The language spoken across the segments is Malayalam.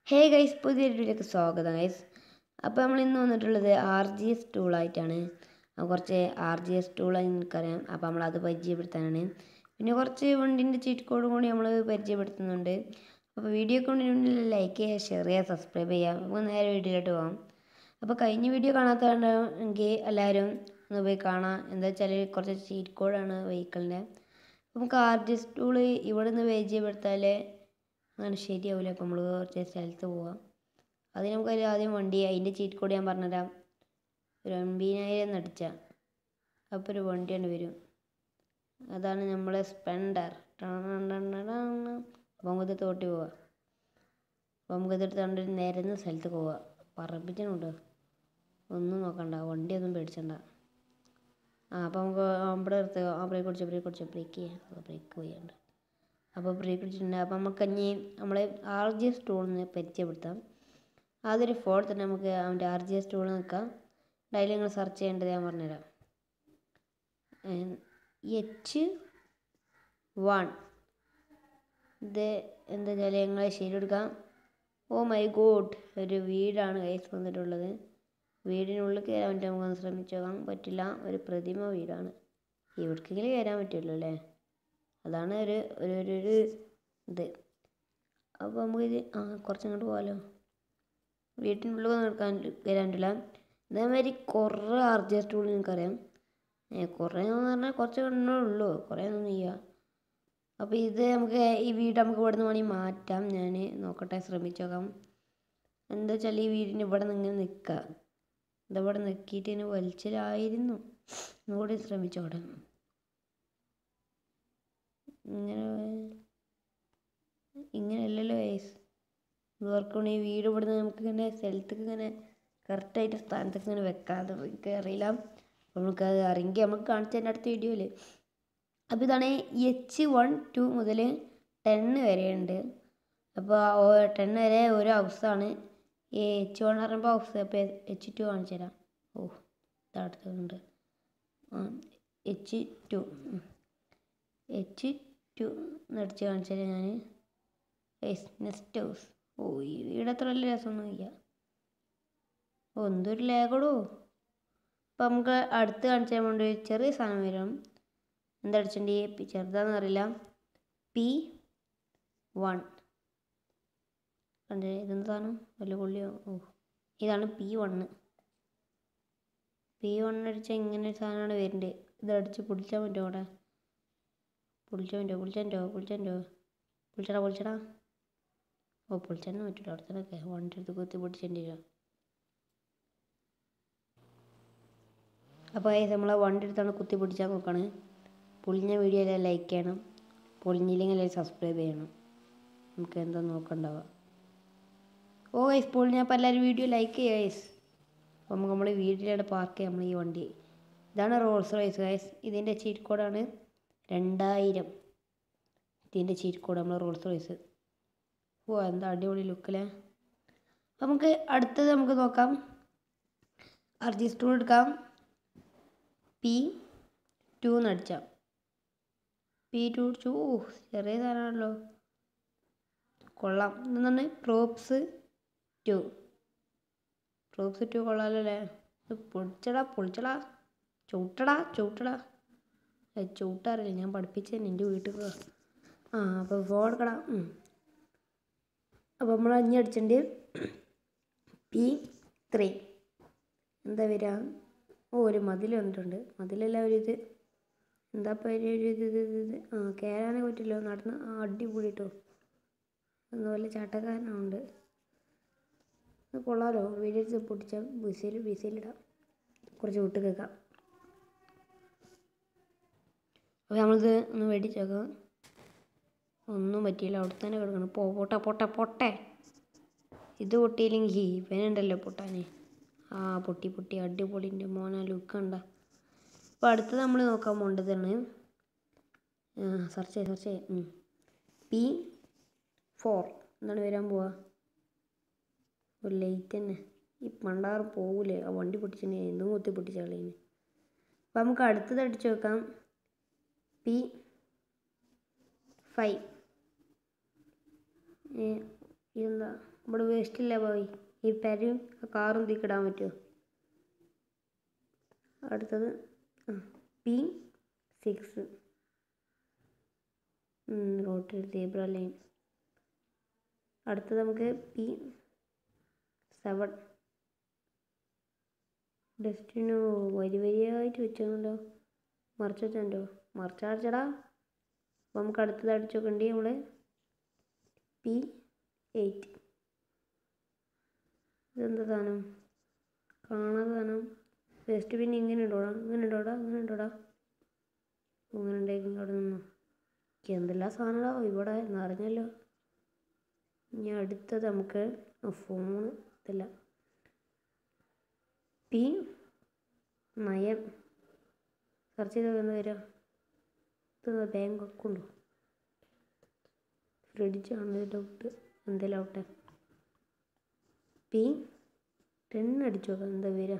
ഹേ ഗൈസ് പുതിയ വീഡിയോയിലേക്ക് സ്വാഗതം ഗൈസ് അപ്പോൾ നമ്മൾ ഇന്ന് വന്നിട്ടുള്ളത് ആർ ജി എസ് ടൂളായിട്ടാണ് കുറച്ച് ആർ ജി എസ് ടൂൾ എനിക്കറിയാം അപ്പോൾ നമ്മൾ അത് പരിചയപ്പെടുത്താനാണ് പിന്നെ കുറച്ച് വണ്ടിൻ്റെ ചീറ്റ് കോഡ് കൂടി നമ്മൾ പരിചയപ്പെടുത്തുന്നുണ്ട് അപ്പോൾ വീഡിയോ കൊണ്ടിനുള്ളിൽ ലൈക്ക് ചെയ്യുക ഷെയർ ചെയ്യുക സബ്സ്ക്രൈബ് ചെയ്യുക നമുക്ക് നേരെ വീഡിയോയിലോട്ട് പോകാം അപ്പോൾ കഴിഞ്ഞ വീഡിയോ കാണാത്തവരുണ്ടെങ്കിൽ എല്ലാവരും ഒന്ന് പോയി കാണാം എന്താ വെച്ചാൽ കുറച്ച് ചീറ്റ് കോഡാണ് വെഹിക്കിളിൻ്റെ നമുക്ക് ആർ ജി എസ് ടൂള് ഇവിടെ നിന്ന് പരിചയപ്പെടുത്താലേ അങ്ങനെ ശരിയാവില്ല അപ്പോൾ നമ്മൾ കുറച്ച് സ്ഥലത്ത് പോവാം അതിന് നമുക്ക് അതിൽ ആദ്യം വണ്ടി അതിൻ്റെ ചീറ്റ് കോഡ് ഞാൻ പറഞ്ഞുതരാം ഒരു എൺപതിനായിരം നടിച്ചാൽ അപ്പോൾ ഒരു വണ്ടിയാണ് വരും അതാണ് നമ്മളെ സ്പെൻഡർ അപ്പോൾ നമുക്കിത് തോട്ടി പോവാം അപ്പോൾ നമുക്കിത് എടുത്തുകൊണ്ട് നിരന്ന സ്ഥലത്ത് പോവാം പറപ്പിച്ചനുണ്ടോ ഒന്നും നോക്കണ്ട വണ്ടിയൊന്നും പേടിച്ചണ്ട ആ അപ്പോൾ നമുക്ക് അവിടെ എടുത്ത് ആ ബ്രേക്ക് പിടിച്ച് ബ്രേക്ക് പിടിച്ച് ബ്രേക്ക് ചെയ്യാം ബ്രേക്ക് പോയാണ്ട് അപ്പോൾ ബ്രേക്ക് പിടിച്ചിട്ടുണ്ട് അപ്പോൾ നമുക്ക് ഇനി നമ്മളെ ആർ ജി എസ് ടൂളിന് പരിചയപ്പെടുത്താം ആദ്യം ഒരു ഫോൺ തന്നെ നമുക്ക് അവൻ്റെ ആർ ജി എസ് ടൂൾ നിൽക്കാം ഡയലി നിങ്ങൾ സെർച്ച് ചെയ്യേണ്ടത് ഞാൻ പറഞ്ഞുതരാം എച്ച് വൺ ഇത് എന്താ വെച്ചാൽ ഞങ്ങളെ ശരിയെടുക്കാം ഓ മൈ ഗോഡ് ഒരു വീടാണ് കൈസ് വന്നിട്ടുള്ളത് വീടിനുള്ളിൽ കയറാൻ പറ്റും നമുക്കൊന്ന് ശ്രമിച്ചു നോക്കാൻ പറ്റില്ല ഒരു പ്രതിമ വീടാണ് ഇവിടേക്കെങ്കിലും കയറാൻ പറ്റുമല്ലോ അല്ലേ അതാണ് ഒരു ഒരു ഒരു ഒരു ഇത് അപ്പോൾ നമുക്കിത് ആ കുറച്ചങ്ങോട്ട് പോകാമല്ലോ വീട്ടിനുള്ളിൽ നടക്കാൻ കയറാൻ പറ്റില്ല ഇതേമാതിരി കുറേ ആർ ജി എസ് ടൂൾ നിങ്ങൾക്കറിയാം കുറേ എന്ന് പറഞ്ഞാൽ കുറച്ച് എണ്ണേ ഉള്ളൂ കുറേ ഒന്നും ഇല്ല അപ്പോൾ ഇത് നമുക്ക് ഈ വീട് നമുക്ക് ഇവിടെ നിന്ന് വേണമെങ്കിൽ മാറ്റാം ഞാൻ നോക്കട്ടെ ശ്രമിച്ചു നോക്കാം എന്താ വെച്ചാൽ ഈ വീടിന് ഇവിടെ നിന്ന് ഇങ്ങനെ നിൽക്കുക ഇതവിടെ നിൽക്കിയിട്ട് ഇങ്ങനെ വലിച്ചിലായിരുന്നു ഒന്നുകൂടി ശ്രമിച്ചോടെ ഇങ്ങനെ ഇങ്ങനെയല്ലല്ലോ വയസ്സ് ഇവർക്കാണ് ഈ വീട് ഇവിടുന്ന് നമുക്ക് ഇങ്ങനെ സ്ഥലത്തേക്ക് ഇങ്ങനെ കറക്റ്റായിട്ട് സ്ഥാനത്തേക്ക് ഇങ്ങനെ വെക്കാതെ എനിക്ക് അറിയില്ല നമുക്കത് അറിയെങ്കിൽ നമുക്ക് കാണിച്ചു തരുന്ന അടുത്ത വീഡിയോയിൽ അപ്പോൾ ഇതാണ് എച്ച് വൺ ടു മുതൽ ടെന്ന് വരെയുണ്ട് അപ്പോൾ ടെൻ വരെ ഒരു ഹൗസാണ് ഈ എച്ച് വൺ പറയുമ്പോൾ ഹൗസ് അപ്പോൾ എച്ച് ടു കാണിച്ചു തരാം ഓ ഇതടുത്തുണ്ട് ആ എച്ച് ടു എച്ച് ടു നടിച്ച് കാണിച്ചു തരാം ഞാൻ നെക്സ്റ്റ് ഹൗസ് ഓ ഈ വീട് അത്ര വലിയ രസമൊന്നുമില്ല ഓ എന്തൊരു ലേഖടോ അപ്പം നമുക്ക് അടുത്ത് കാണിച്ചാൽ വേണ്ടി ചെറിയ സാധനം വരും എന്താ അടിച്ചിട്ടുണ്ട് ചെറുതാണെന്ന് അറിയില്ല പി വൺ കണ്ടേ ഇതെന്ത് സാധനം വലിയ പുള്ളിയോ ഓ ഇതാണ് പി വണ്ണ് പി വൺ അടിച്ചാൽ ഇങ്ങനെ ഒരു സാധനമാണ് വരുന്നത് ഇത് അടിച്ച് പൊളിച്ചാൽ പറ്റുമോ അവിടെ പൊളിച്ചാൽ പറ്റുമോ പൊളിച്ചാൻ്റോ പൊളിച്ചാൻ്റോ പൊളിച്ചടാ പൊളിച്ചടാ ഓ പൊളിച്ചാൻ പറ്റില്ല അവിടെ തന്നെ വണ്ടി എടുത്ത് കുത്തി പൊട്ടിച്ചേണ്ടി വരിക അപ്പോൾ നമ്മളെ വണ്ടി എടുത്താണ് കുത്തി പൊട്ടിച്ചാൽ നോക്കാണ് പൊളിഞ്ഞ വീഡിയോ എല്ലാം ലൈക്ക് ചെയ്യണം പൊളിഞ്ഞില്ലെങ്കിൽ സബ്സ്ക്രൈബ് ചെയ്യണം നമുക്ക് എന്താ നോക്കണ്ടാവുക ഓ ഗൈസ് പൊളിഞ്ഞപ്പോൾ എല്ലാവരും വീഡിയോ ലൈക്ക് ചെയ്യുക ഗൈസ് അപ്പോൾ നമുക്ക് നമ്മൾ വീട്ടിലാണ് പാർക്ക് ചെയ്യാം നമ്മൾ ഈ വണ്ടി ഇതാണ് റോൾസ് റോയ്സ് ഗൈസ് ഇതിൻ്റെ ചീറ്റ് കോഡാണ് രണ്ടായിരം ഇതിൻ്റെ ചീറ്റ് കോഡ് നമ്മൾ റോൾസ് റോയ്സ് ഓ എന്താ അടിപൊളി ലുക്കിലെ നമുക്ക് അടുത്തത് നമുക്ക് നോക്കാം അർജി സ്റ്റൂൾ എടുക്കാം പി ടു എന്നടിച്ചാം പി ടു അടിച്ചു ഓ ചെറിയ സാധനമാണല്ലോ കൊള്ളാം എന്താണ് പ്രോപ്സ് ടു പ്രോപ്സ് ടു കൊള്ളാമല്ലോ അല്ലേ ഇത് പൊളിച്ചടാ പൊളിച്ചടാ ചവിട്ടടാ ചവിട്ടടാ ചവിട്ടാറില്ല ഞാൻ പഠിപ്പിച്ചതന്നെ എൻ്റെ വീട്ടിൽ ആ അപ്പോൾ ഫോൺ എടുക്കടാ അപ്പോൾ നമ്മൾ അഞ്ഞ് അടിച്ചിട്ടുണ്ട് പി ത്രീ എന്താ വരിക ഓ ഒരു മതിൽ വന്നിട്ടുണ്ട് മതിലല്ല ഒരു ഇത് എന്താ പേര് ഒരു ഇത് ഇത് ഇത് ആ കയറാനേ പറ്റില്ല നടന്ന് ആ അടിപൊളി കേട്ടോ അതുപോലെ ചാട്ടക്കാരനുണ്ട് കൊള്ളാലോ വീഡിയോസ് പൊട്ടിച്ചാൽ ബിസിയിൽ ബിസിയിലിടാം കുറച്ച് വിട്ട് കേൾക്കാം അപ്പോൾ നമ്മളിത് ഒന്ന് മേടിച്ച് നോക്കാം ഒന്നും പറ്റിയില്ല അവിടെ തന്നെ കിടക്കണം പോ പൊട്ടെ പൊട്ടെ പൊട്ടെ ഇത് പൊട്ടിയില്ലെങ്കിൽ ഇവനുണ്ടല്ലോ പൊട്ടാനേ ആ പൊട്ടി പൊട്ടി അടിപൊളിൻ്റെ മോനെ ലുക്ക് ഉണ്ട അപ്പോൾ അടുത്തത് നമ്മൾ നോക്കാൻ പോകേണ്ടതാണ് സെർച്ച് ചെയ്ത് സെർച്ച് ചെയ്ത് പി ഫോർ എന്താണ് വരാൻ പോവാ ഒരു ലൈറ്റ് തന്നെ ഈ പണ്ടാറ് പോകൂലേ ആ വണ്ടി പൊട്ടിച്ചിട്ടുണ്ടെങ്കിൽ എന്തും കുത്തി പൊട്ടിച്ച കളീന് അപ്പോൾ നമുക്ക് അടുത്തത് അടിച്ചു വെക്കാം പി ഫൈവ് ഇതെന്താ ഇവിടെ വേസ്റ്റ് ഇല്ല പോയി ഈ പെരയും ആ കാറും തീക്കിടാൻ പറ്റുമോ അടുത്തത് ആ പി സിക്സ് റോട്ടിൽ സീബ്ര ലൈൻ അടുത്തത് നമുക്ക് പി സെവൻ ഡസ്റ്റിനോ വരി വരിയായിട്ട് വെച്ചാണല്ലോ മറിച്ച് വെച്ചോ മറിച്ചടച്ചടാ അപ്പോൾ നമുക്ക് അടുത്തത് അടിച്ചു നോക്കണ്ടി നമ്മൾ പി എയ്റ്റ് ഇതെന്താ സാധനം കാണാതെ സാധനം വേസ്റ്റ് പിന്നെ ഇങ്ങനെ ഇടോടാ ഇങ്ങനെ ഇടോടാ ഇങ്ങനെ ഇടോടാ ഇങ്ങനെ ഉണ്ടെങ്കിൽ അവിടെ നിന്നു എന്തെല്ലാം സാധനമാ ഇവിടെ നിറഞ്ഞല്ലോ ഇനി അടുത്തത് നമുക്ക് ഫോണ് ഇതല്ല പി നയൻ സെർച്ച് ചെയ്താൽ എന്താ വരിക ഇത് ബാങ്ക് ഒക്കെ ഉണ്ടോ ഫ്രിഡ്ജാണ് ഡൗട്ട് എന്തെങ്കിലും ആവട്ടെ പി ടെൻ അടിച്ചു നോക്കാം എന്താ വരിക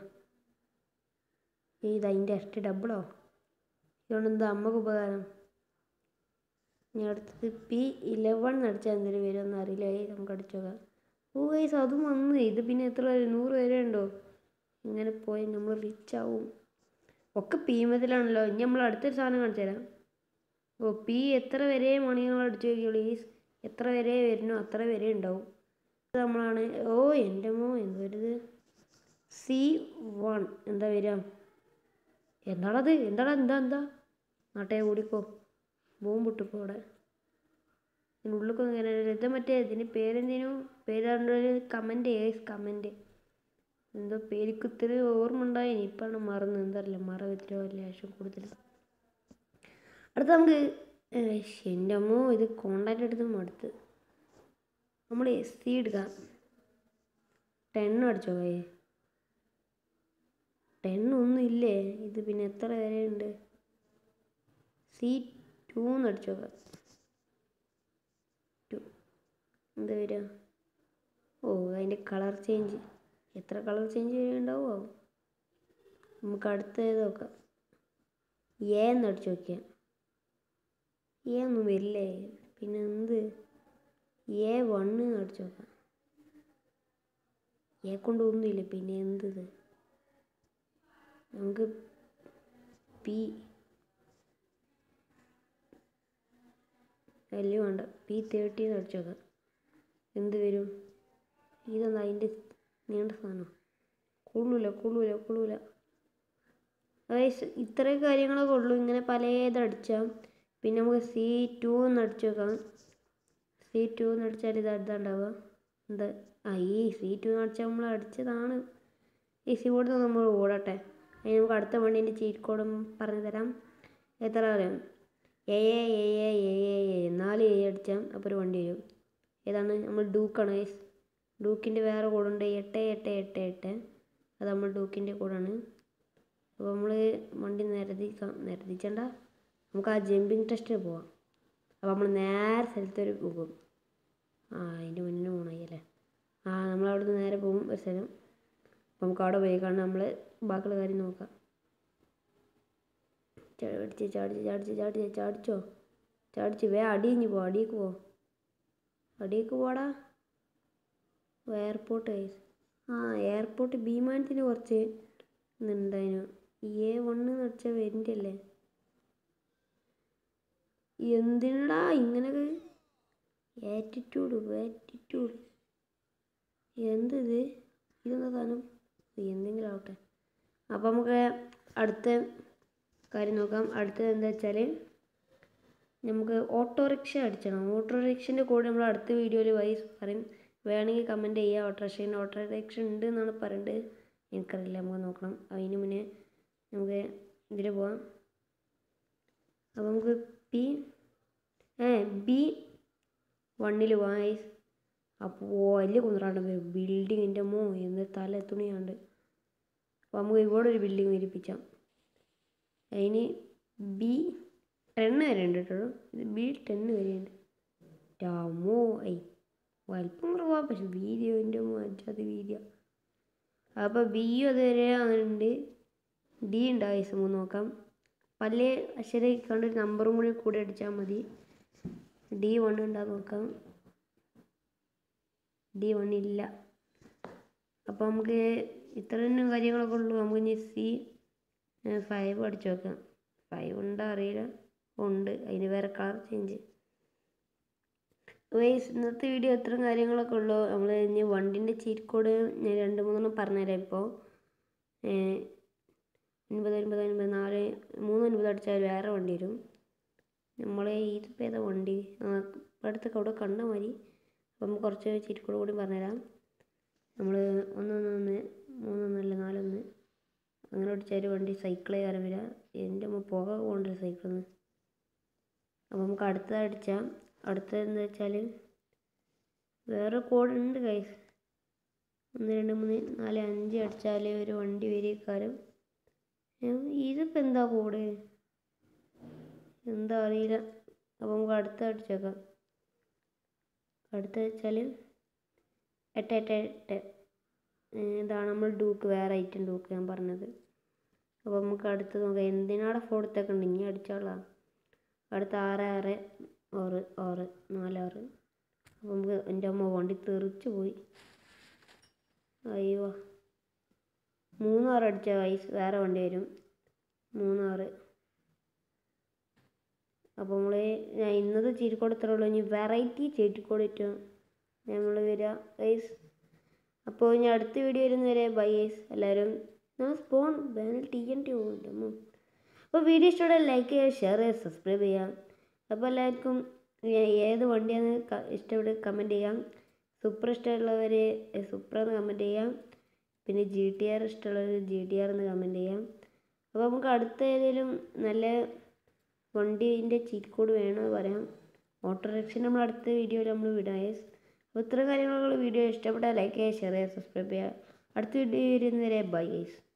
ഇത് അതിൻ്റെ ഇരട്ടി ഡബിളോ ഇതുകൊണ്ട് എന്താ അമ്മക്ക് ഉപകാരം ഇനി അടുത്തത് പി ഇലവൺ അടിച്ചാൽ എന്തെങ്കിലും വരുമെന്ന് അറിയില്ല ഏയ് നമുക്ക് അടിച്ചു നോക്കാം ഓ ഗൈസ് അതും വന്നു ഇത് പിന്നെ എത്ര വരെ നൂറ് വരെ ഉണ്ടോ ഇങ്ങനെ പോയി നമ്മൾ റിച്ച് ആവും ഒക്കെ പീമത്തിലാണല്ലോ ഇനി നമ്മൾ അടുത്തൊരു സാധനം കാണിച്ചു തരാം ഓ പി എത്ര വരെ മണികൾ അടിച്ചു നോക്കിയോളൂ ഈ എത്ര വരെ വരുന്നോ അത്ര വരെ ഉണ്ടാവും ഇത് നമ്മളാണ് ഓ എൻ്റെ മോ എന്ത് വരുത് സി വൺ എന്താ വരിക എന്താണത് എന്താടാ എന്താ എന്താ നാട്ടെ ഓടിക്കോ ബോംബ് ഇട്ടിപ്പോ അവിടെ ഇതിനുള്ളിൽ ഇങ്ങനെ ഇത് മറ്റേ ഇതിന് പേരെന്തേനു പേര് കമൻറ്റ് ഏസ് കമൻറ്റ് എന്തോ പേരിക്ക് ഇത്തിരി ഓർമ്മ ഉണ്ടായി ഇപ്പാണ് മറന്ന് എന്തറിയില്ല മറ ഇത്തിരി ലേശം കൂടുതൽ അടുത്ത നമുക്ക് എൻ്റെ അമ്മോ ഇത് കോണ്ടാക്ട് എടുത്ത് മടുത്ത് നമ്മൾ എസ് സി എടുക്കാം ടെൻ അടിച്ചോ കൈ ടെൻ ഒന്നും ഇല്ലേ ഇത് പിന്നെ എത്ര വരെ ഉണ്ട് സി ടു എന്ന് അടിച്ചോ ടു എന്താ വരിക ഓ അതിൻ്റെ കളർ ചേഞ്ച് എത്ര കളർ ചേഞ്ച് ഉണ്ടാവുമോ നമുക്ക് അടുത്തത് നോക്കാം എ എന്ന് അടിച്ചു നോക്കിയാൽ എ ഒന്നും വരില്ലേ പിന്നെ എന്ത് എ വണ്ണ് അടിച്ചു നോക്കാം എ കൊണ്ട് ഒന്നുമില്ല പിന്നെ എന്തത് നമുക്ക് പി വലിയ വേണ്ട പി തേർട്ടീന്ന് അടിച്ചു നോക്കാം എന്ത് വരും ഇതെന്താ അതിൻ്റെ നീണ്ട സാധനം കൊള്ളൂല കൊള്ളൂല കൊള്ളൂല അതായത് ഇത്രയും കാര്യങ്ങളൊക്കെ ഉള്ളൂ ഇങ്ങനെ പലത് അടിച്ചാൽ പിന്നെ നമുക്ക് സി ടു എന്ന് അടിച്ചു നോക്കാം സി ടു എന്ന് അടിച്ചാൽ ഇത് അടുത്ത ഉണ്ടാവുക എന്താ ആ ഈ സി ടു എന്ന് അടിച്ചാൽ നമ്മൾ അടിച്ചതാണ് ഈ സി ബോർഡിൽ നമ്മൾ ഓടട്ടെ അതിന് നമുക്ക് അടുത്ത വണ്ടീൻ്റെ ചീറ്റ് കോഡും പറഞ്ഞു തരാം എത്ര അറിയാം A A A A A A A നാല് എ അടിച്ചാൽ അപ്പോൾ ഒരു വണ്ടി വരും ഏതാണ് നമ്മൾ ഡൂക്കാണ് ഗൈസ് ഡൂക്കിൻ്റെ വേറെ കോഡുണ്ട് എട്ട് എട്ട് എട്ട് എട്ട് അത് നമ്മൾ ഡൂക്കിൻ്റെ കോഡാണ് അപ്പോൾ നമ്മൾ വണ്ടി നിരത്തിക്കാം നിരത്തിച്ചണ്ട നമുക്ക് ആ ജമ്പിങ് ടെസ്റ്റിന് പോവാം അപ്പോൾ നമ്മൾ നേരെ സ്ഥലത്ത് ഒരു പോകും ആ അതിൻ്റെ മുന്നേ പോകണമായി അല്ലേ ആ നമ്മൾ അവിടെ നിന്ന് നേരെ പോകും ഒരു സ്ഥലം അപ്പോൾ നമുക്ക് അവിടെ പോയി കാണാൻ നമ്മൾ ബാക്കിയുള്ള കാര്യം നോക്കാം ചാടിച്ച് ചാടിച്ച് ചാടിച്ച് ചാടിച്ച് ചാടിച്ചോ ചാടിച്ച് വേ അടിയിഞ്ഞ് പോ അടിയിക്ക് പോ അടിയിക്ക് പോടാ എയർപോർട്ട് കൈസ് ആ എയർപോർട്ട് ഭീമാനത്തിന് കുറച്ച് ഇന്നുണ്ടായിരുന്നു എ വണ്ണ് വെച്ചാൽ വരുന്നല്ലേ എന്തിനടാ ഇങ്ങനൊക്കെ ആറ്റിറ്റ്യൂഡ് ആറ്റിറ്റ്യൂഡ് എന്തത് ഇതെന്താ സാധനം എന്തെങ്കിലും ആവട്ടെ അപ്പം നമുക്ക് അടുത്ത കാര്യം നോക്കാം അടുത്തത് എന്താ വെച്ചാൽ നമുക്ക് ഓട്ടോറിക്ഷ അടിച്ചണം ഓട്ടോറിക്ഷൻ്റെ കൂടെ നമ്മൾ അടുത്ത വീഡിയോയിൽ വൈസ് പറയും വേണമെങ്കിൽ കമൻറ്റ് ചെയ്യുക ഓട്ടോറിക്ഷേൻ്റെ ഓട്ടോറിക്ഷ ഉണ്ട് എന്നാണ് പറയുന്നത് എനിക്കറിയില്ല നമുക്ക് നോക്കണം അതിന് മുന്നേ നമുക്ക് ഇതിൽ പോവാം അപ്പോൾ നമുക്ക് പി ഏ ബി വണ്ണിൽ പോവാം ഐസ് അപ്പോൾ വലിയ കുന്നറാണ്ട് ബിൽഡിങ്ങിൻ്റെ മോ എന്ന് തല തുണിയാണ്ട് അപ്പോൾ നമുക്ക് ഇവിടെ ഒരു ബിൽഡിങ് വിരിപ്പിച്ചാം അതിന് ബി ടെന്ന് വരെ ഉണ്ട് കേട്ടോ ഇത് ബി ടെന്ന് വരെ ഉണ്ട് രാമോ ഐ വലിപ്പം കുറവാ പക്ഷെ വീതിയോ മജാതി വീതിയ അപ്പോൾ ബിയും അതുവരെ ഉണ്ട് ഡി ഉണ്ട് ആയുസ് മൂന്ന് നോക്കാം പല അക്ഷരം കണ്ടൊരു നമ്പറും കൂടി കൂടി അടിച്ചാൽ മതി ഡി വൺ ഉണ്ടാ നോക്കാം ഡി വൺ ഇല്ല അപ്പോൾ നമുക്ക് ഇത്ര തന്നെ കാര്യങ്ങളൊക്കെ ഉള്ളൂ നമുക്ക് ഇനി സി ഫൈവ് അടിച്ചു നോക്കാം ഫൈവ് ഉണ്ടോ അറിയില്ല ഉണ്ട് അതിന് വേറെ കളർ ചേഞ്ച് വൈസ് ഇന്നത്തെ വീഡിയോ ഇത്രയും കാര്യങ്ങളൊക്കെ ഉള്ളൂ നമ്മൾ ഇനി വണ്ടിൻ്റെ ചീറ്റ് കോഡ് ഞാൻ രണ്ട് മൂന്നെണ്ണം പറഞ്ഞുതരാം ഇപ്പോൾ ഒൻപത് ഒൻപത് ഒൻപത് നാല് മൂന്ന് ഒൻപത് അടിച്ചാൽ വേറെ വണ്ടി വരും നമ്മൾ ഇതിപ്പോൾ ഏതാ വണ്ടി ആ ഇപ്പം അടുത്തൊക്കെ അവിടെ കണ്ടാൽ മതി അപ്പം നമുക്ക് കുറച്ച് ചീറ്റ് കോഡ് കൂടി പറഞ്ഞുതരാം നമ്മൾ ഒന്നൊന്ന് ഒന്ന് മൂന്നൊന്നല്ല നാലൊന്ന് അങ്ങനെ അടിച്ചാൽ വണ്ടി സൈക്കിളേ കയറി വരിക എൻ്റെ അമ്മ പുക പോകണ്ടല്ലോ സൈക്കിളിൽ നിന്ന് അപ്പോൾ നമുക്ക് അടുത്തത് അടിച്ചാൽ അടുത്തത് എന്താ വെച്ചാൽ വേറെ കോഡ് ഉണ്ട് കൈസ് ഒന്ന് രണ്ട് മൂന്ന് നാല് അഞ്ച് അടിച്ചാൽ ഒരു വണ്ടി വരിക്കാരും ഇതിപ്പോൾ എന്താ കോഡ് എന്താ അറിയില്ല അപ്പോൾ നമുക്ക് അടുത്ത അടിച്ചേക്കാം അടുത്ത വെച്ചാൽ എട്ട് എട്ട് എട്ട് ഇതാണ് നമ്മൾ ഡൂക്ക് വേറെ ഐറ്റം ഡൂക്ക് ഞാൻ പറഞ്ഞത് അപ്പോൾ നമുക്ക് അടുത്ത് നോക്കാം എന്തിനാടെ ഫോട്ടത്തൊക്കെ ഉണ്ട് ഇനി അടിച്ചോളാം അടുത്ത ആറ് ആറ് ആറ് ആറ് നാലാറ് അപ്പോൾ നമുക്ക് എൻ്റെ അമ്മ വണ്ടി തെറിച്ച് പോയി അയ്യോ മൂന്നാറ് അടിച്ച വയസ്സ് വേറെ വണ്ടി വരും മൂന്നാറ് അപ്പോൾ നമ്മൾ ഞാൻ ഇന്നത്തെ ചീറ്റിക്കോട് ഇത്രേ ഉള്ളൂ ഇനി വെറൈറ്റി ചീറ്റിക്കോട് ഇട്ടോ നമ്മൾ വരിക വയസ്സ് അപ്പോൾ ഇനി അടുത്ത വീഡിയോ വരുന്നവരെ ബൈ ഐസ് എല്ലാവരും ഞാൻ സ്പോൺ വേനൽ ടി എൻ ടി പോകുന്നുണ്ട് അപ്പോൾ വീഡിയോ ഇഷ്ടമുള്ള ലൈക്ക് ചെയ്യുക ഷെയർ ചെയ്യുക സബ്സ്ക്രൈബ് ചെയ്യാം അപ്പോൾ എല്ലാവർക്കും ഏത് വണ്ടിയാണ് ഇഷ്ടപ്പെട്ട് കമൻറ്റ് ചെയ്യാം സൂപ്പർ ഇഷ്ടമുള്ളവർ സൂപ്പർ എന്ന് കമൻറ്റ് ചെയ്യാം പിന്നെ ജി ടി ആർ ഇഷ്ടമുള്ളവർ ജി ടി ആർ എന്ന് കമൻറ്റ് ചെയ്യാം അപ്പോൾ നമുക്ക് അടുത്ത ഏതെങ്കിലും നല്ല വണ്ടീൻ്റെ ചീറ്റ് കോഡ് വേണമെന്ന് പറയാം ഓട്ടോറിക്ഷ നമ്മൾ അടുത്ത വീഡിയോയിൽ നമ്മൾ വിടാം അപ്പോൾ ഇത്ര കാര്യങ്ങളുള്ള വീഡിയോ ഇഷ്ടപ്പെട്ടാൽ ലൈക്ക് ചെയ്യുക ഷെയർ ചെയ്യുക സബ്സ്ക്രൈബ് ചെയ്യുക അടുത്ത വീഡിയോ വരുന്നവരെ ബൈ ഗൈസ്